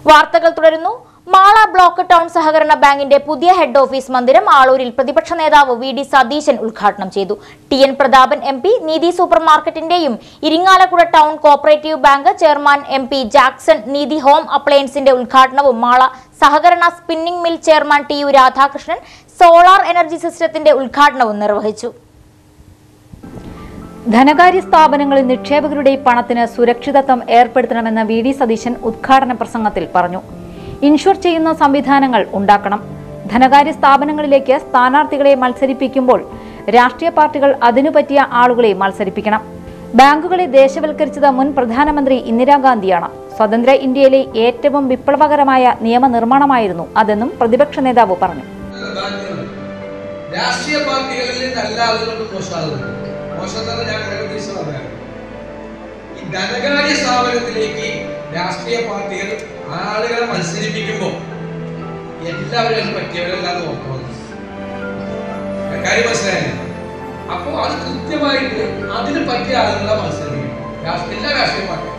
വാർത്തകൾ തുടരുന്നു Mala block town സഹകരണ ബാങ്കിന്റെ പുതിയ ഹെഡ് ഓഫീസ് മന്ദിരം ആളൂരിൽ പ്രതിപക്ഷ നേതാവ് വി ഡി സതീശൻ ഉദ്ഘാടനം ചെയ്തു T N Prathapan M P Neethi super മാർക്കറ്റിന്റെയും Irinjalakuda town cooperative bank chairman M P Jackson Neethi home അപ്ലയൻസിന്റെ ഉദ്ഘാടനവും മാള സഹകരണ spinning mill chairman T U Radhakrishnan solar energy സിസ്റ്റത്തിന്റെ ഉദ്ഘാടനവും നിർവഹിച്ചു ധനകാര്യ സ്ഥാപനങ്ങളിൽ നിക്ഷേപകരുടെ പണത്തിന് സുരക്ഷിതത്വം ഏർപ്പെടുത്തണമെന്ന് വി ഡി സതീശൻ ഉദ്ഘാടന പ്രസംഗത്തിൽ പറഞ്ഞു ഇൻഷുർ ചെയ്യുന്ന സംവിധാനങ്ങൾ ഉണ്ടാക്കണം ധനകാര്യ സ്ഥാപനങ്ങളിലേക്ക് സ്ഥാനാർത്ഥികളെ മത്സരിപ്പിക്കുമ്പോൾ രാഷ്ട്രീയ പാർട്ടികൾ അതിനു പറ്റിയ ആളുകളെ മത്സരിപ്പിക്കണം ബാങ്കുകളെ ദേശവൽക്കരിച്ചത് മുൻ പ്രധാനമന്ത്രി ഇന്ദിരാഗാന്ധിയാണ് സ്വതന്ത്ര ഇന്ത്യയിലെ ഏറ്റവും വിപ്ലവകരമായ നിയമനിർമ്മാണമായിരുന്നു അതെന്നും പ്രതിപക്ഷ നേതാവ് പറഞ്ഞു ബാങ്കുകളുണ്ട്. രാഷ്ട്രീയ പാർട്ടികളിൽ നല്ല ആളുകളുണ്ട് മോശം ആളുകളുണ്ട് മോശം തന്നെ ഞാൻ ഏകദേശം പറയാം ഈ ധനകാര്യ സ്ഥാപനത്തിലേക്ക് രാഷ്ട്രീയ പാർട്ടികൾ ആളുകളെ മത്സരിപ്പിക്കുമ്പോൾ എല്ലാവരും അതിന് പറ്റിയവരല്ലാതെ നോക്കണം കാര്യം മനസ്സിലായില്ലേ അപ്പോൾ അത് കൃത്യമായിട്ട് അതിന് പറ്റിയ ആളുകളെ മത്സരിപ്പിക്കണം രാഷ്ട്രീയ എല്ലാ രാഷ്ട്രീയ പാർട്ടികളും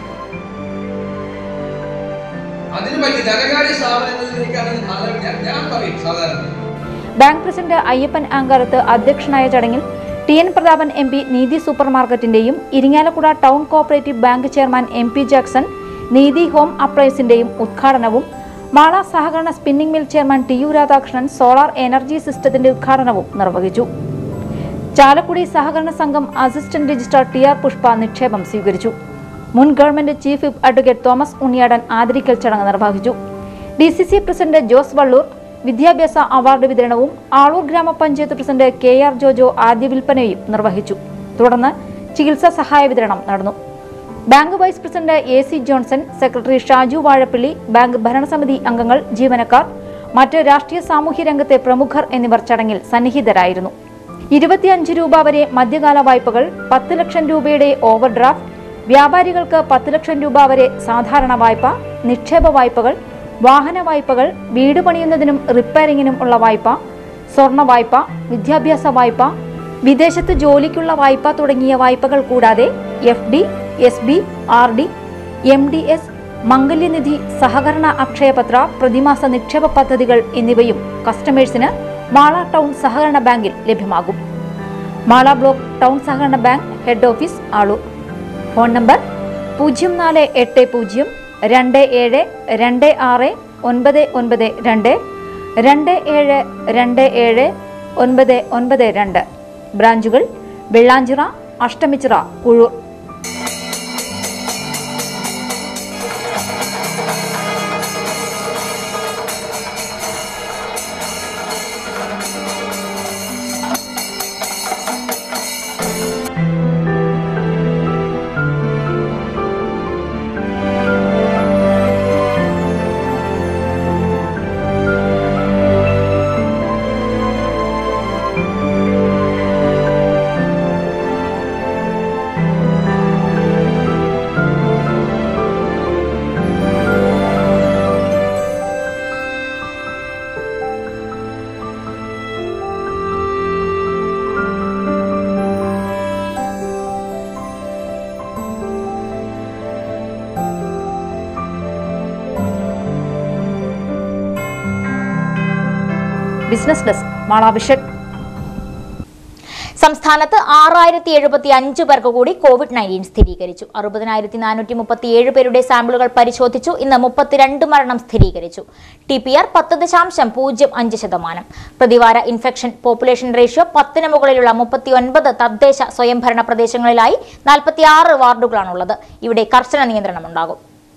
അതിന് പറ്റി ധനകാര്യ സ്ഥാപനങ്ങളിലേക്ക് അത് ആളുകൾ ഞാൻ- ഞാൻ പറയും സാധാരണ ബാങ്ക് പ്രസിഡന്റ് അയ്യപ്പൻ ആങ്കാരത്ത് അധ്യക്ഷനായ ചടങ്ങിൽ T N Prathapan M P Neethi super മാർക്കറ്റിന്റെയും Irinjalakuda town cooperative bank chairman M P Jackson Neethi home അപ്ലയൻസിന്റെയും ഉദ്ഘാടനവും മാള സഹകരണ spinning mill chairman T U Radhakrishnan solar energy സിസ്റ്റത്തിന്റെ ഉദ്ഘാടനവും നിർവഹിച്ചു ചാലക്കുടി സഹകരണ സംഘം assistant registrar T R Pushpa നിക്ഷേപം സ്വീകരിച്ചു മുൻ government chief whip advocate Thomas Unniyadan ആദരിക്കൽ ചടങ്ങ് നിർവഹിച്ചു D C C president Jose Vallur വിദ്യാഭ്യാസ അവാർഡ് വിതരണവും ആളൂർ ഗ്രാമപഞ്ചായത്ത് പ്രസിഡന്റ് കെ ആർ ജോജോ ആദ്യ വിൽപ്പനയും നിർവഹിച്ചു തുടർന്ന് ചികിത്സാ സഹായ വിതരണം നടന്നു bank vice president A C Johnson secretary Shaju Vazhappally bank ഭരണസമിതി അംഗങ്ങൾ ജീവനക്കാർ മറ്റ് രാഷ്ട്രീയ സാമൂഹ്യ രംഗത്തെ പ്രമുഖർ എന്നിവർ ചടങ്ങിൽ സന്നിഹിതരായിരുന്നു ഇരുപത്തിയഞ്ച് രൂപ വരെ മധ്യകാല വായ്പകൾ പത്ത് ലക്ഷം രൂപയുടെ ഓവർ ഡ്രാഫ്റ്റ് വ്യാപാരികൾക്ക് പത്ത് ലക്ഷം രൂപ വരെ സാധാരണ വായ്പ നിക്ഷേപ വായ്പകൾ വാഹന വായ്പകൾ വീട് പണിയുന്നതിനും റിപ്പയറിംഗിനും ഉള്ള വായ്പ സ്വർണ്ണ വായ്പ വിദ്യാഭ്യാസ വായ്പ വിദേശത്ത് ജോലിക്കുള്ള വായ്പ തുടങ്ങിയ വായ്പകൾ കൂടാതെ F D S B R D M D S Mangalyanidhi സഹകരണ അക്ഷയപത്ര പ്രതിമാസ നിക്ഷേപ പദ്ധതികൾ എന്നിവയും കസ്റ്റമേഴ്സിന് മാള ടൗൺ സഹകരണ ബാങ്കിൽ ലഭ്യമാകും മാള ബ്ലോക്ക് ടൗൺ സഹകരണ bank head office Aloor phone number പൂജ്യം നാല് എട്ട് പൂജ്യം രണ്ട് ഏഴ് രണ്ട് ആറ് ഒൻപത് ഒൻപത് രണ്ട് രണ്ട് ഏഴ് രണ്ട് ഏഴ് ഒൻപത് ഒൻപത് രണ്ട് ബ്രാഞ്ചുകൾ Vellanchira Ashtamichira Kuzhur business desk Mala vision സംസ്ഥാനത്ത് ആറായിരത്തി എഴുപത്തി അഞ്ച് പേർക്ക് കൂടി കോവിഡ് നയൻറ്റീൻ സ്ഥിരീകരിച്ചു അറുപതിനായിരത്തി നാനൂറ്റി മുപ്പത്തിയേഴ് പേരുടെ സാമ്പിളുകൾ പരിശോധിച്ചു ഇന്ന് മുപ്പത്തിരണ്ട് മരണം സ്ഥിരീകരിച്ചു ടി പി ആർ പത്ത് ദശാംശം പൂജ്യം അഞ്ച് ശതമാനം പ്രതിവാര ഇൻഫെക്ഷൻ പോപ്പുലേഷൻ റേഷ്യോ പത്തിന് മുകളിലുള്ള മുപ്പത്തി ഒൻപത് തദ്ദേശ സ്വയംഭരണ പ്രദേശങ്ങളിലായി നാൽപ്പത്തിയാറ് വാർഡുകളാണുള്ളത് ഇവിടെ കർശന നിയന്ത്രണമുണ്ടാകും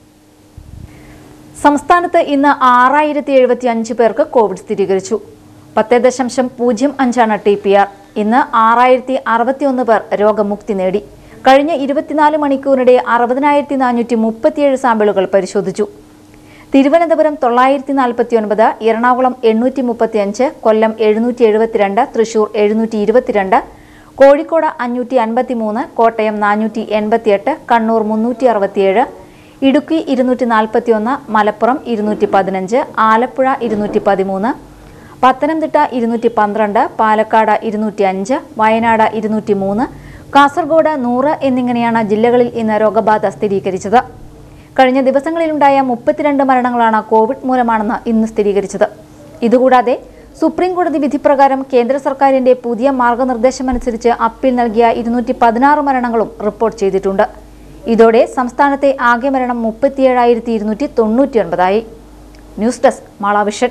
സംസ്ഥാനത്ത് ഇന്ന് ആറായിരത്തി എഴുപത്തി അഞ്ച് പേർക്ക് കോവിഡ് സ്ഥിരീകരിച്ചു പത്ത് ദശാംശം പൂജ്യം അഞ്ചാണ് ടി പി ആർ ഇന്ന് ആറായിരത്തി അറുപത്തിയൊന്ന് പേർ രോഗമുക്തി നേടി കഴിഞ്ഞ ഇരുപത്തിനാല് മണിക്കൂറിനിടെ അറുപതിനായിരത്തി നാനൂറ്റി മുപ്പത്തിയേഴ് സാമ്പിളുകൾ പരിശോധിച്ചു തിരുവനന്തപുരം തൊള്ളായിരത്തി നാൽപ്പത്തി ഒൻപത് എറണാകുളം എണ്ണൂറ്റി മുപ്പത്തി അഞ്ച് കൊല്ലം എഴുന്നൂറ്റി എഴുപത്തിരണ്ട് തൃശൂർ എഴുന്നൂറ്റി ഇരുപത്തിരണ്ട് കോഴിക്കോട് അഞ്ഞൂറ്റി അൻപത്തി മൂന്ന് കോട്ടയം നാനൂറ്റി എൺപത്തിയെട്ട് കണ്ണൂർ മുന്നൂറ്റി അറുപത്തിയേഴ് ഇടുക്കി ഇരുന്നൂറ്റി നാൽപ്പത്തി ഒന്ന് മലപ്പുറം ഇരുന്നൂറ്റി പതിനഞ്ച് ആലപ്പുഴ ഇരുന്നൂറ്റി പതിമൂന്ന് പത്തനംതിട്ട ഇരുന്നൂറ്റി പന്ത്രണ്ട് പാലക്കാട് ഇരുന്നൂറ്റി അഞ്ച് വയനാട് ഇരുന്നൂറ്റി മൂന്ന് കാസർഗോഡ് നൂറ് എന്നിങ്ങനെയാണ് ജില്ലകളിൽ ഇന്ന് രോഗബാധ സ്ഥിരീകരിച്ചത് കഴിഞ്ഞ ദിവസങ്ങളിലുണ്ടായ മുപ്പത്തിരണ്ട് മരണങ്ങളാണ് കോവിഡ് മൂലമാണെന്ന് ഇന്ന് സ്ഥിരീകരിച്ചത് ഇതുകൂടാതെ സുപ്രീം കോടതി വിധി പ്രകാരം കേന്ദ്ര സർക്കാരിന്റെ പുതിയ മാർഗനിർദ്ദേശമനുസരിച്ച് അപ്പീൽ നൽകിയ ഇരുന്നൂറ്റി പതിനാറ് മരണങ്ങളും റിപ്പോർട്ട് ചെയ്തിട്ടുണ്ട് ഇതോടെ സംസ്ഥാനത്തെ ആകെ മരണം മുപ്പത്തിയേഴായിരത്തി ഇരുന്നൂറ്റി തൊണ്ണൂറ്റിയൊൻപതായി ന്യൂസ് ഡെസ്ക് മാളാവിഷൻ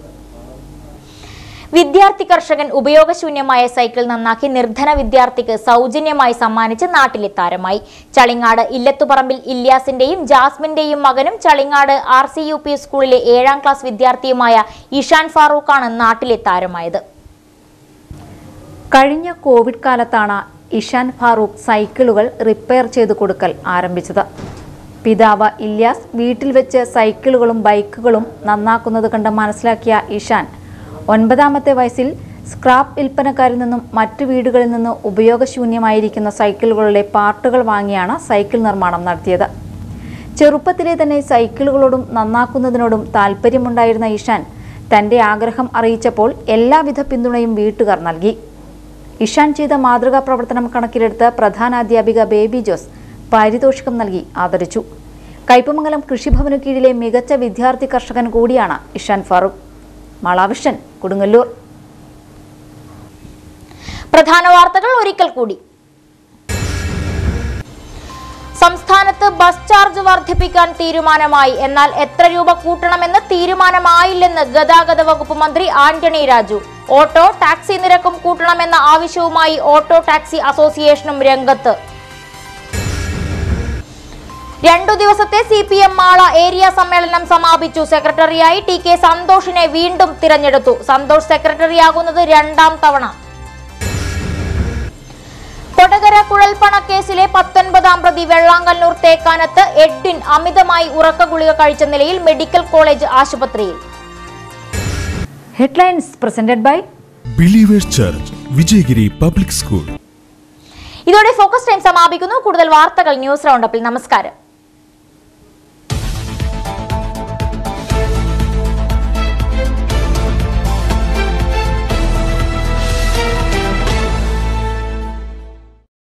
വിദ്യാർത്ഥി കർഷകൻ ഉപയോഗശൂന്യമായ സൈക്കിൾ നന്നാക്കി നിർധന വിദ്യാർത്ഥിക്ക് സൗജന്യമായി സമ്മാനിച്ച് നാട്ടിലെ താരമായി ചളിങ്ങാട് ഇല്ലത്തുപറമ്പിൽ ഇല്യാസിന്റെയും ജാസ്മിന്റെയും മകനും Chalingad R C U P സ്കൂളിലെ ഏഴാം ക്ലാസ് വിദ്യാർത്ഥിയുമായ ഇഷാൻ ഫാറൂഖാണ് നാട്ടിലെ താരമായത് കഴിഞ്ഞ കോവിഡ് കാലത്താണ് ഇഷാൻ ഫാറൂഖ് സൈക്കിളുകൾ റിപ്പയർ ചെയ്തു കൊടുക്കൽ ആരംഭിച്ചത് പിതാവ് ഇല്യാസ് വീട്ടിൽ വെച്ച് സൈക്കിളുകളും ബൈക്കുകളും നന്നാക്കുന്നത് കണ്ട് മനസ്സിലാക്കിയ ഇഷാൻ ഒൻപതാമത്തെ വയസ്സിൽ സ്ക്രാപ്പ് വിൽപ്പനക്കാരിൽ നിന്നും മറ്റു വീടുകളിൽ നിന്ന് ഉപയോഗശൂന്യമായിരിക്കുന്ന സൈക്കിളുകളുടെ പാർട്ടുകൾ വാങ്ങിയാണ് സൈക്കിൾ നിർമ്മാണം നടത്തിയത് ചെറുപ്പത്തിലെ തന്നെ സൈക്കിളുകളോടും നന്നാക്കുന്നതിനോടും താല്പര്യമുണ്ടായിരുന്ന ഇഷാൻ തന്റെ ആഗ്രഹം അറിയിച്ചപ്പോൾ എല്ലാവിധ പിന്തുണയും വീട്ടുകാർ നൽകി ഇഷാൻ ചെയ്ത മാതൃകാ പ്രവർത്തനം കണക്കിലെടുത്ത് പ്രധാനാധ്യാപിക ബേബി ജോസ് പാരിതോഷികം നൽകി ആദരിച്ചു കയ്പമംഗലം കൃഷിഭവനു കീഴിലെ മികച്ച വിദ്യാർത്ഥി കർഷകൻ കൂടിയാണ് ഇഷാൻ ഫാറൂഖ് മാളാവിഷൻ കൊടുങ്ങല്ലൂർ പ്രധാന വാർത്തകൾ ഒരിക്കൽ കൂടി സംസ്ഥാനത്ത് ബസ് ചാർജ് വർദ്ധിപ്പിക്കാൻ തീരുമാനമായി എന്നാൽ എത്ര രൂപ കൂട്ടണമെന്ന് തീരുമാനമായില്ലെന്ന് ഗതാഗത വകുപ്പ് മന്ത്രി ആന്റണി രാജു ഓട്ടോ ടാക്സി നിരക്കും കൂട്ടണമെന്ന ആവശ്യവുമായി ഓട്ടോ ടാക്സി അസോസിയേഷനും രംഗത്ത് രണ്ടു ദിവസത്തെ C P M Mala area സമ്മേളനം സമാപിച്ചു സെക്രട്ടറിയായി ടി കെ സന്തോഷിനെ വീണ്ടും തിരഞ്ഞെടുത്തു സന്തോഷ് സെക്രട്ടറിയാകുന്നത് രണ്ടാം തവണ കൊടകര കുഴൽപ്പണക്കേസിലെ പത്തൊൻപതാം പ്രതി വെള്ളാങ്കല്ലൂർ തേക്കാനത്ത് എഡ്വിൻ അമിതമായി ഉറക്ക ഗുളിക കഴിച്ച നിലയിൽ മെഡിക്കൽ കോളേജ് ആശുപത്രിയിൽ headlines presented by Believers Church Vijayagiri Public School ഇതോടെ ഫോക്കസ് ടൈം സമാപിക്കുന്നു കൂടുതൽ വാർത്തകൾ ന്യൂസ് റൗണ്ടപ്പിൽ നമസ്കാരം